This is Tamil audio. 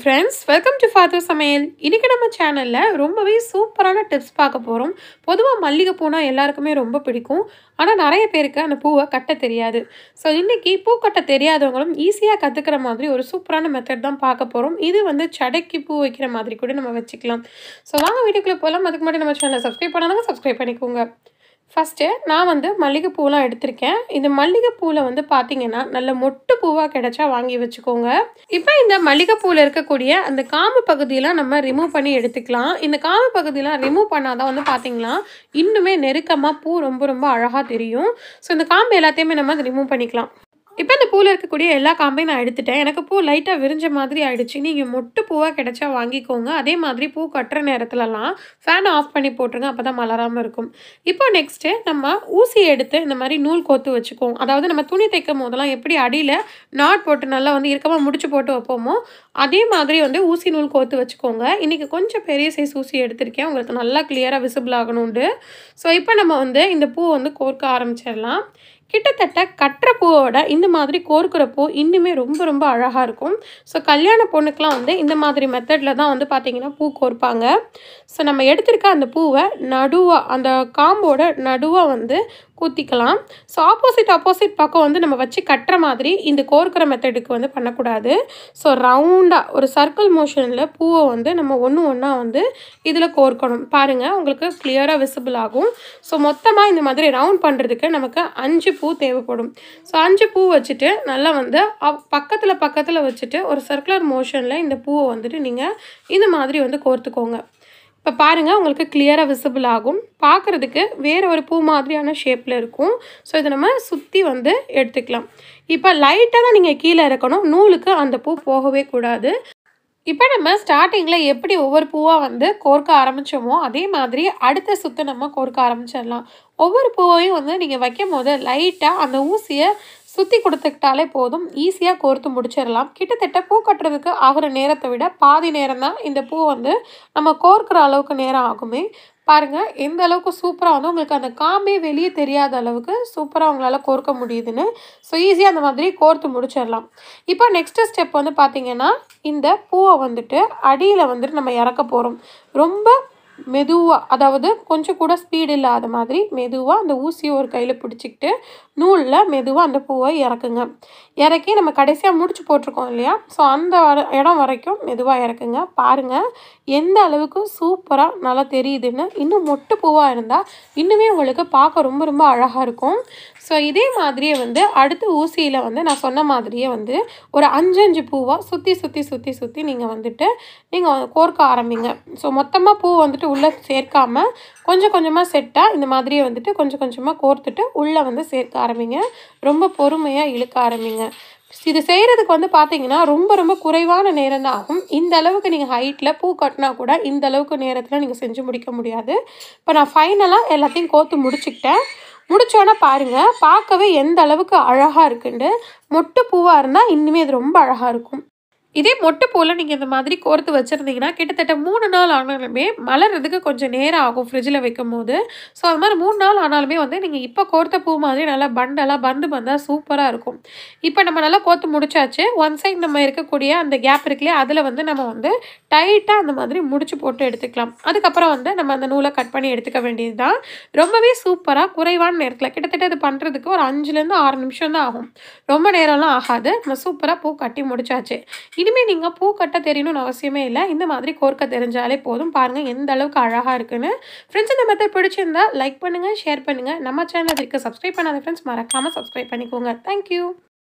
ஃப்ரெண்ட்ஸ் வெல்கம் டு ஃபாதர் சமையல் இன்றைக்கி நம்ம சேனலில் ரொம்பவே சூப்பரான டிப்ஸ் பார்க்க போகிறோம் பொதுவாக மல்லிகை பூனா எல்லாருக்குமே ரொம்ப பிடிக்கும் ஆனால் நிறைய பேருக்கு அந்த பூவை கட்ட தெரியாது ஸோ இன்றைக்கி பூ கட்ட தெரியாதவங்களும் ஈஸியாக கற்றுக்கிற மாதிரி ஒரு சூப்பரான மெத்தட் தான் பார்க்க போகிறோம் இது வந்து சடைக்கு பூ வைக்கிற மாதிரி கூட நம்ம வச்சுக்கலாம் ஸோ வாங்க வீடியோக்குள்ளே போகலாம் அதுக்கு முன்னாடி நம்ம சேனலை சப்ஸ்கிரைப் பண்ணாதாங்க சப்ஸ்கிரைப் பண்ணிக்கோங்க ஃபஸ்ட்டு நான் வந்து மல்லிகைப்பூலாம் எடுத்திருக்கேன் இந்த மல்லிகைப்பூவில் வந்து பார்த்தீங்கன்னா நல்ல மொட்டு பூவாக கிடைச்சா வாங்கி வச்சுக்கோங்க இப்போ இந்த மல்லிகைப்பூவில் இருக்கக்கூடிய அந்த காம்பு பகுதியெல்லாம் நம்ம ரிமூவ் பண்ணி எடுத்துக்கலாம் இந்த காம்பு பகுதியெல்லாம் ரிமூவ் பண்ணாதான் வந்து பார்த்தீங்கன்னா இன்னுமே நெருக்கமாக பூ ரொம்ப ரொம்ப அழகாக தெரியும் ஸோ இந்த காம்பு எல்லாத்தையுமே நம்ம ரிமூவ் பண்ணிக்கலாம் இப்போ இந்த பூவில் இருக்கக்கூடிய எல்லா காம்பையும் நான் எடுத்துட்டேன் எனக்கு பூ லைட்டாக விரிஞ்ச மாதிரி ஆயிடுச்சு நீங்கள் மொட்டு பூவாக கிடைச்சா வாங்கிக்கோங்க அதே மாதிரி பூ கட்டுற நேரத்துலலாம் ஃபேனை ஆஃப் பண்ணி போட்டுருங்க அப்போ தான் மலராமல் இருக்கும் இப்போ நெக்ஸ்ட்டு நம்ம ஊசி எடுத்து இந்த மாதிரி நூல் கோத்து வச்சுக்குவோம் அதாவது நம்ம துணி தைக்கும் போதெல்லாம் எப்படி அடியில் நாட் போட்டு நல்லா வந்து இறுக்கமாக முடிச்சு போட்டு வைப்போமோ அதே மாதிரி வந்து ஊசி நூல் கோத்து வச்சுக்கோங்க இன்றைக்கி கொஞ்சம் பெரிய சைஸ் ஊசி எடுத்திருக்கேன் உங்களுக்கு நல்லா கிளியராக விசிபிள் ஆகணுண்டு ஸோ இப்போ நம்ம வந்து இந்த பூ வந்து கோர்க்க ஆரம்பிச்சிடலாம் கிட்டத்தட்ட கட்டுற பூவோட இந்த மாதிரி கோர்க்கிற பூ இன்னுமே ரொம்ப ரொம்ப அழகாக இருக்கும் ஸோ கல்யாண பொண்ணுக்கெலாம் வந்து இந்த மாதிரி மெத்தடில் தான் வந்து பார்த்திங்கன்னா பூ கோர்ப்பாங்க ஸோ நம்ம எடுத்திருக்க அந்த பூவை நடுவாக அந்த காம்போட நடுவாக வந்து குத்திக்கலாம் ஸோ ஆப்போசிட் ஆப்போசிட் பக்கம் வந்து நம்ம வச்சு கட்டுற மாதிரி இந்த கோர்க்கிற மெத்தடுக்கு வந்து பண்ணக்கூடாது ஸோ ரவுண்டாக ஒரு சர்க்கிள் மோஷனில் பூவை வந்து நம்ம ஒன்று ஒன்றா வந்து இதில் கோர்க்கணும் பாருங்கள் உங்களுக்கு கிளியராக விசிபிள் ஆகும் ஸோ மொத்தமாக இந்த மாதிரி ரவுண்ட் பண்ணுறதுக்கு நமக்கு அஞ்சு பூ தேவைப்படும் ஸோ அஞ்சு பூ வச்சுட்டு நல்லா வந்து பக்கத்தில் பக்கத்தில் வச்சுட்டு ஒரு சர்க்குலர் மோஷனில் இந்த பூவை வந்துட்டு நீங்கள் இந்த மாதிரி வந்து கோர்த்துக்கோங்க இப்போ பாருங்கள் உங்களுக்கு கிளியராக விசிபிள் ஆகும் பார்க்குறதுக்கு வேறு ஒரு பூ மாதிரியான ஷேப்பில் இருக்கும் ஸோ இதை நம்ம சுற்றி வந்து எடுத்துக்கலாம் இப்போ லைட்டாக தான் நீங்கள் கீழே இறக்கணும் நூலுக்கு அந்த பூ போகவே கூடாது இப்போ நம்ம ஸ்டார்டிங்கில் எப்படி ஒவ்வொரு பூவாக வந்து கோர்க்க ஆரம்பித்தோமோ அதே மாதிரி அடுத்த சுற்று நம்ம கோர்க்க ஆரம்பிச்சிடலாம் ஒவ்வொரு பூவையும் வந்து நீங்கள் வைக்கும் போது லைட்டாக அந்த ஊசியை சுற்றி கொடுத்துக்கிட்டாலே போதும் ஈஸியாக கோர்த்து முடிச்சிடலாம் கிட்டத்தட்ட பூ கட்டுறதுக்கு ஆகிற நேரத்தை விட பாதி நேரம் தான் இந்த பூ வந்து நம்ம கோர்க்கிற அளவுக்கு நேரம் ஆகுமே பாருங்கள் எந்த அளவுக்கு சூப்பராக வந்து உங்களுக்கு அந்த காம்பே வெளியே தெரியாத அளவுக்கு சூப்பராக உங்களால் கோர்க்க முடியுதுன்னு ஸோ ஈஸியாக அந்த மாதிரி கோர்த்து முடிச்சிடலாம் இப்போ நெக்ஸ்ட்டு ஸ்டெப் வந்து பார்த்திங்கன்னா இந்த பூவை வந்துட்டு அடியில் வந்துட்டு நம்ம இறக்க போகிறோம் ரொம்ப மெதுவாக அதாவது கொஞ்சம் கூட ஸ்பீடு இல்லாத மாதிரி மெதுவாக அந்த ஊசியை ஒரு கையில் பிடிச்சிக்கிட்டு நூலில் மெதுவாக அந்த பூவை இறக்குங்க இறக்கி நம்ம கடைசியாக முடிச்சு போட்டிருக்கோம் இல்லையா ஸோ அந்த வர இடம் வரைக்கும் மெதுவாக இறக்குங்க பாருங்கள் எந்த அளவுக்கு சூப்பராக நல்லா தெரியுதுன்னு இன்னும் மொட்டு பூவாக இருந்தால் இன்னுமே உங்களுக்கு பார்க்க ரொம்ப ரொம்ப அழகாக இருக்கும் ஸோ இதே மாதிரியே வந்து அடுத்த ஊசியில் வந்து நான் சொன்ன மாதிரியே வந்து ஒரு அஞ்சு அஞ்சு பூவாக சுற்றி சுற்றி சுற்றி சுற்றி நீங்கள் வந்துட்டு நீங்கள் கோர்க்க ஆரம்பிங்க ஸோ மொத்தமாக பூ வந்துட்டு உள்ளே சேர்க்காம கொஞ்சம் கொஞ்சமாக செட்டாக இந்த மாதிரியே வந்துட்டு கொஞ்சம் கொஞ்சமாக கோர்த்துட்டு உள்ளே வந்து சேர்க்க ஆரம்பிங்க ரொம்ப பொறுமையாக இழுக்க ஆரம்பிங்க இது செய்கிறதுக்கு வந்து பார்த்தீங்கன்னா ரொம்ப ரொம்ப குறைவான நேரம் தான் ஆகும் இந்த அளவுக்கு நீங்கள் ஹைட்டில் பூ கட்டினா கூட இந்த அளவுக்கு நேரத்தில் நீங்கள் செஞ்சு முடிக்க முடியாது இப்போ நான் ஃபைனலாக எல்லாத்தையும் கோர்த்து முடிச்சுக்கிட்டேன் முடித்தோன்னே பாருங்கள் பார்க்கவே எந்த அளவுக்கு அழகாக இருக்குண்டு மொட்டு பூவாக இருந்தால் இன்னுமே அது ரொம்ப அழகாக இருக்கும் இதே மொட்டு பூவில் நீங்கள் இந்த மாதிரி கோர்த்து வச்சுருந்தீங்கன்னா கிட்டத்தட்ட மூணு நாள் ஆனாலுமே மலர்றதுக்கு கொஞ்சம் நேரம் ஆகும் ஃப்ரிட்ஜில் வைக்கும் போது ஸோ அது மாதிரி மூணு நாள் ஆனாலுமே வந்து நீங்கள் இப்போ கோர்த்த பூ மாதிரி நல்லா பண்டெல்லாம் பந்து பந்தாக சூப்பராக இருக்கும் இப்போ நம்ம நல்லா கோர்த்து முடிச்சாச்சு ஒன் சைட் நம்ம இருக்கக்கூடிய அந்த கேப் இருக்குல்லையே அதில் வந்து நம்ம வந்து டைட்டாக அந்த மாதிரி முடிச்சு போட்டு எடுத்துக்கலாம் அதுக்கப்புறம் வந்து நம்ம அந்த நூலை கட் பண்ணி எடுத்துக்க வேண்டியது தான் ரொம்பவே சூப்பராக குறைவான நேரத்தில் கிட்டத்தட்ட இது பண்ணுறதுக்கு ஒரு அஞ்சுலேருந்து ஆறு நிமிஷம் தான் ஆகும் ரொம்ப நேரம்லாம் ஆகாது நம்ம சூப்பராக பூ கட்டி முடிச்சாச்சு இனிமேல் நீங்கள் பூ கட்ட தெரியணும்னு அவசியமே இல்லை இந்த மாதிரி கோர்க்க தெரிஞ்சாலே போதும் பாருங்கள் எந்த அளவுக்கு அழகாக இருக்குன்னு ஃப்ரெண்ட்ஸ் இந்த மெத்தட் பிடிச்சிருந்தா லைக் பண்ணுங்கள் ஷேர் பண்ணுங்கள் நம்ம சேனல் அதுக்கு சப்ஸ்கிரைப் பண்ணாத ஃப்ரெண்ட்ஸ் மறக்காமல் சப்ஸ்கிரைப் பண்ணிக்கோங்க தேங்க்யூ